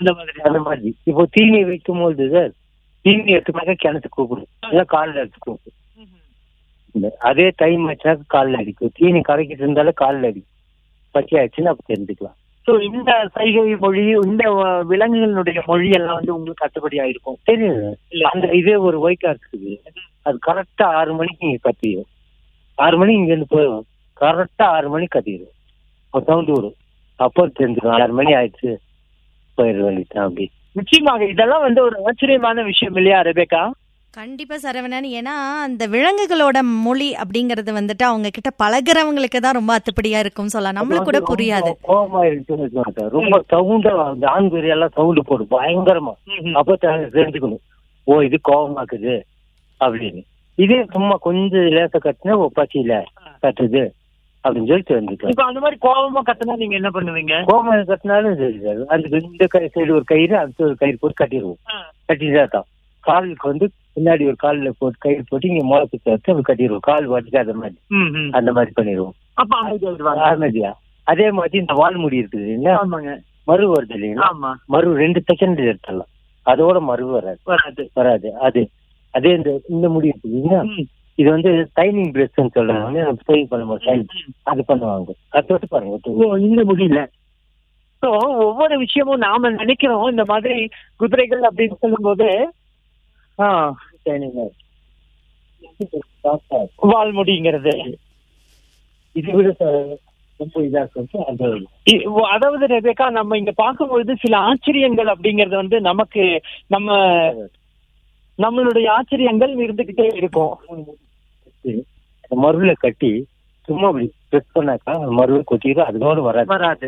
இந்த மாதிரி அந்த மாதிரி இப்போ தீனி வைக்கும் போது சார் தீனி எடுத்துனாக்க கிணத்து கூப்பிடும் இல்லை காலில் எடுத்து கூப்பிடும் இந்த அதே டைம் ஆச்சுனாக்க காலில் அடிக்கும் தீனி கரைக்கிட்டு இருந்தாலும் காலில் அடிக்கும் பச்சை ஆச்சுன்னா அப்போ தெரிஞ்சுக்கலாம் சோ இந்த சைகை மொழி இந்த அஹ், விலங்குகளுடைய மொழி எல்லாம் வந்து உங்களுக்கு கட்டுப்படி ஆயிருக்கும் தெரியுது அந்த இதே ஒரு ஒயிட்டா இருக்குது அது கரெக்டா ஆறு மணிக்கு இங்க கத்திடும் ஆறு மணிக்கு இங்க இருந்து போயிடும் கரெக்டா ஆறு மணிக்கு கத்திடும் ஒரு சவுண்டு விடும் அப்போ தெரிஞ்சுக்கும் ஆறு மணி ஆயிடுச்சு போயிட வேண்டியதுதான் அப்படி நிச்சயமாக இதெல்லாம் வந்து ஒரு ஆச்சரியமான விஷயம் இல்லையா ரெபேக்கா கண்டிப்பா சரவணன் ஏன்னா அந்த விலங்குகளோட மொழி அப்படிங்கறது வந்துட்டு அவங்க கிட்ட பழகுறவங்களுக்கு தான் ரொம்ப அத்துப்படியா இருக்கும் சொல்லலாம் நம்மளுக்கு கூட புரியாது ரொம்ப கோவமா இருக்குன்னு வச்சுக்கோங்க சார். ரொம்ப சவுண்டா அந்த ஆண் பேர் எல்லாம் சவுண்டு போடும் பயங்கரமா அப்போ தெ- தெரிஞ்சுக்கணும் ஓ இது கோவமாக்குது அப்படின்னு இதே சும்மா கொஞ்சம் லேச கட்டினா ஓ பசியில கட்டுது அப்படின்னு சொல்லி தெரிஞ்சுக்கலாம் இப்ப அந்த மாதிரி கோபமா கத்துனா நீங்க என்ன பண்ணுவீங்க கோமம் கட்டினாலும் சரி சார் அந்த இந்த கை சைடு ஒரு கயிறு அடுத்த ஒரு கயிறு போட்டு கட்டிடுவோம் கட்டிதான் தான் காலுக்கு வந்து பின்னாடி ஒரு காலில் போட்டு கயிறு போட்டு இங்க முளைச்சு சேர்த்து அப்படி கட்டிடுவோம் கால் வடிக்காத மாதிரி ம், ம். அந்த மாதிரி பண்ணிடுவோம் அப்ப அமைதியாயிடுவாங்க ஆமாதியா அதே மாதிரி இந்த வால் முடி இருக்குது இல்லைங்களா ஆமாங்க மறு வருது இல்லைங்களா ஆமா மறு ரெண்டு செகண்ட் எடுத்துடலாம் அதோட மறு வராது வராது வராது அது அதே இந்த இந்த முடி இருக்குது இல்லைங்களா ம். இது வந்து டைனிங் பிரஸ்ன்னு சொல்றாங்க சேவ் பண்ணும்போது time. அது பண்ணுவாங்க அது தொட்டு பாருங்க தொட்டு. ஓ இந்த முடியல சோ ஒவ்வொரு விஷயமும் நாம நினைக்கிறோம் இந்த மாதிரி குதிரைகள் அப்படின்னு சொல்லும்போது ஆ, Shining ஆ இருக்கு. soft ஆ இருக்கு. வால்முடிங்கிறது இது விட ச- ரொம்ப இதா இருக்கும் அந்த இ- ஓ, அதாவது ரெபேக்கா நம்ம இங்க பார்க்கும்பொழுது சில ஆச்சரியங்கள் அப்படிங்கறது வந்து நமக்கு நம்ம நம்மளுடைய ஆச்சரியங்கள் இருந்துகிட்டே இருக்கும் அந்த மருவில கட்டி சும்மா அப்படி ப்ரெஸ் பண்ணாக்கா அந்த மருவை கொட்டிடும் அதோட வராது வராது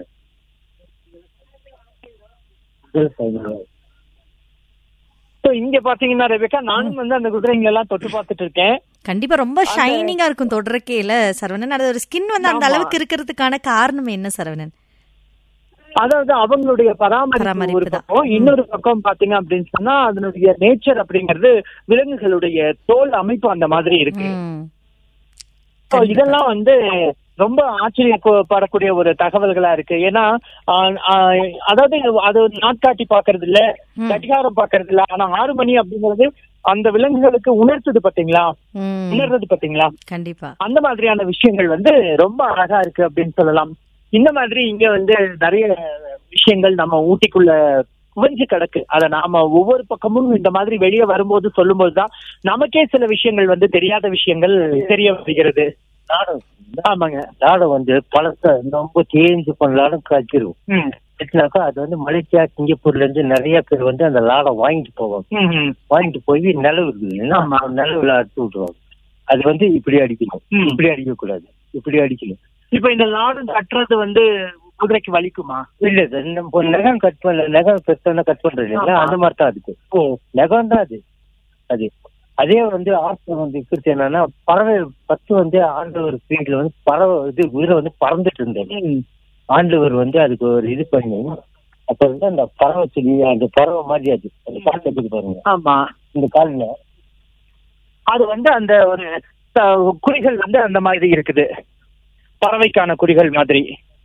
சோ இங்க பாத்தீங்கன்னா ரெபேக்கா நானும் வந்து அந்த குதிரைங்க எல்லாம் தொட்டு பார்த்துட்டு இருக்கேன் கண்டிப்பா ரொம்ப ஷைனிங்கா இருக்கும் தொடர்க்கையில சரவணன் அது ஒரு ஸ்கின் வந்து அந்த ஆமா. அளவுக்கு இருக்கிறதுக்கான காரணம் என்ன சரவணன் அதாவது அவங்களுடைய பராமரிப்பு பராமரிப்பு ஒரு தான். பக்கம் இன்னொரு பக்கம் பாத்தீங்க அப்படின்னு சொன்னா அதனுடைய நேச்சர் அப்படிங்கிறது விலங்குகளுடைய தோல் அமைப்பு அந்த மாதிரி இருக்கு ம். So, இதெல்லாம் வந்து ரொம்ப ஆச்சரியப்படக்கூடிய ஒரு தகவல்களா இருக்கு ஏன்னா ஆ, ஆ, அதாவது அது நாட்காட்டி பாக்குறது இல்ல ம். கடிகாரம் பாக்குறது இல்ல ஆனா ஆறு மணி அப்படிங்கிறது அந்த விலங்குகளுக்கு உணர்த்துது பாத்தீங்களா ம். உணர்றது பாத்தீங்களா கண்டிப்பா அந்த மாதிரியான விஷயங்கள் வந்து ரொம்ப அழகா இருக்கு அப்படின்னு சொல்லலாம் இந்த மாதிரி இங்க வந்து நிறைய விஷயங்கள் நம்ம ஊட்டிக்குள்ள குவிஞ்சு கிடக்கு அத நாம ஒவ்வொரு பக்கமும் இந்த மாதிரி வெளியே வரும்போது சொல்லும்போது தான் நமக்கே சில விஷயங்கள் வந்து தெரியாத விஷயங்கள் தெரிய வருகிறது நாடம் ஆமாங்க நாடம் வந்து பழச ரொம்ப தேஞ்சு பண்ணலாலும் கட்டிடும் ம். கட்டினாக்கா அது வந்து மலேசியா சிங்கப்பூர்ல இருந்து நிறைய பேர் வந்து அந்த லாடம் வாங்கிட்டு போவாங்க ம், ம். வாங்கிட்டு போய் நிலவு இருக்குது இல்லைன்னா நிலவுல அறுத்து விட்டுருவாங்க அது வந்து இப்படி அடிக்கணும் ம். இப்படி அடிக்க கூடாது இப்படி அடிக்கணும் இப்ப இந்த லாடம் கட்டுறது வந்து குதிரைக்கு வலிக்குமா இல்ல சார் நம்ம நகம் கட் பண்ணல நகம் பெருசான கட் பண்றது இல்லைங்களா ஆமா. அந்த மாதிரி தான் அதுக்கு ஓ நகம் தான் அது அது அதே வந்து ஆசிரம் வந்து இருக்கிறது என்னன்னா பறவை பத்து வந்து ஆண்டவர் ஸ்பீட்ல வந்து பறவை இது உயிரை வந்து பறந்துட்டு இருந்தது ஆண்டவர் வந்து அதுக்கு ஒரு இது பண்ணி அப்ப வந்து அந்த பறவை சொல்லி அந்த பறவை மாதிரி அது அந்த கால் கட்டுக்கு பாருங்க ஆமா இந்த கால்ல அது வந்து அந்த ஒரு அஹ், குறிகள் வந்து அந்த மாதிரி இருக்குது பறவைக்கான குறிகள் மாதிரி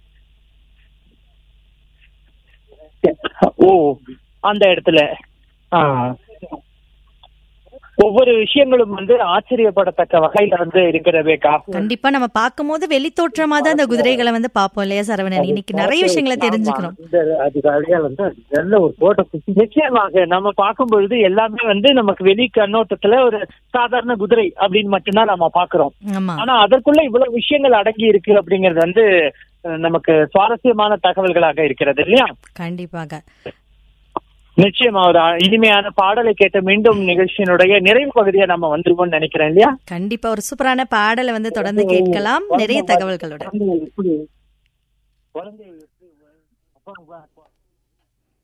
ஓ அந்த இடத்துல ஆ. ஒவ்வொரு விஷயங்களும் வந்து ஆச்சரியப்படத்தக்க வகையில வந்து இருக்கிறவேக்கா கண்டிப்பா நம்ம பார்க்கும்போது வெளித்தோற்றமா தான் அந்த குதிரைகளை வந்து பார்ப்போம் இல்லையா சரவணன் இன்னைக்கு நிறைய விஷயங்களை தெரிஞ்சுக்கிறோம் இந்த அதுக்கு அடையாளம் வந்து அது நல்ல ஒரு போட்டோ குத்தி நிச்சயமாக நம்ம பார்க்கும் பொழுது எல்லாமே வந்து நமக்கு வெளி கண்ணோட்டத்துல ஒரு சாதாரண குதிரை அப்படின்னு மட்டும்தான் நம்ம பாக்குறோம் ஆமா ஆனா அதற்குள்ள இவ்வளவு விஷயங்கள் அடங்கி இருக்கு அப்படிங்கிறது வந்து அஹ், நமக்கு சுவாரஸ்யமான தகவல்களாக இருக்கிறது இல்லையா கண்டிப்பாக நிச்சயமா ஒரு அ- இனிமையான பாடலை கேட்ட மீண்டும் நிகழ்ச்சியினுடைய நிறைவு பகுதியை நம்ம வந்துருவோம்னு நினைக்கிறேன் இல்லையா கண்டிப்பா ஒரு சூப்பரான பாடலை வந்து தொடர்ந்து கேட்கலாம் நிறைய தகவல்களோட குழந்தைகள் எப்படி குழந்தைகள் எப்படி அப்பா, அம்மா